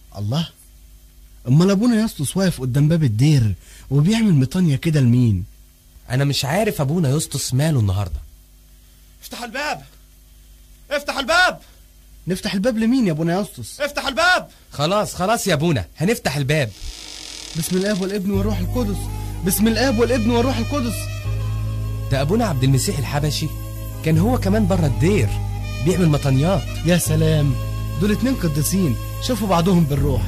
الله امال ابونا يسطس واقف قدام باب الدير وبيعمل مطانية كده لمين انا مش عارف ابونا يسطس ماله النهارده افتح الباب افتح الباب نفتح الباب لمين يا ابونا يسطس افتح الباب خلاص خلاص يا ابونا هنفتح الباب بسم الاب والابن والروح القدس بسم الاب والابن والروح القدس ده ابونا عبد المسيح الحبشي كان هو كمان بره الدير بيعمل مطنيات يا سلام دول اتنين قديسين شافوا بعضهم بالروح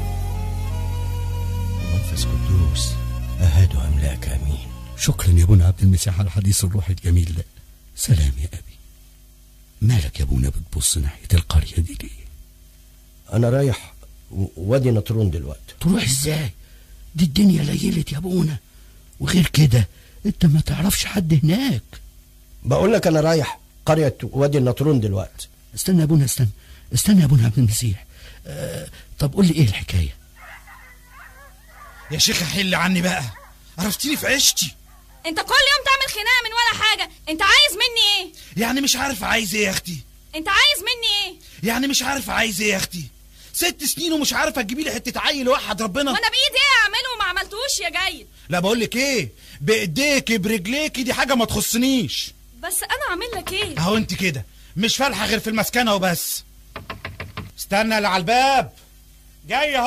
منفس قدوس أهد أملاك أمين شكرا يا ابونا عبد المسيح على الحديث الروحي الجميل ده سلام يا ابي مالك يا ابونا بتبص ناحيه القريه دي ليه أنا رايح و- وادي نطرون دلوقتي تروح ازاي دي الدنيا ليلت يا ابونا وغير كده انت ما تعرفش حد هناك بقول لك أنا رايح قرية وادي النطرون دلوقتي استنى يا ابونا استنى استنى يا ابونا عبد المسيح آه طب قول لي ايه الحكايه يا شيخ حل عني بقى عرفتيني في عيشتي انت كل يوم تعمل خناقه من ولا حاجه انت عايز مني ايه يعني مش عارف عايز ايه يا اختي انت عايز مني ايه يعني مش عارف عايز ايه يا اختي ست سنين ومش عارفه تجيبي لي حته عيل وحد ربنا وانا بايدي ايه اعمله وما عملتوش يا جيد لا بقول لك ايه بايديكي برجليكي دي حاجه ما تخصنيش بس انا اعمل لك ايه اهو انت كده مش فالحه غير في المسكنه وبس استنى اللي على الباب جاي اهو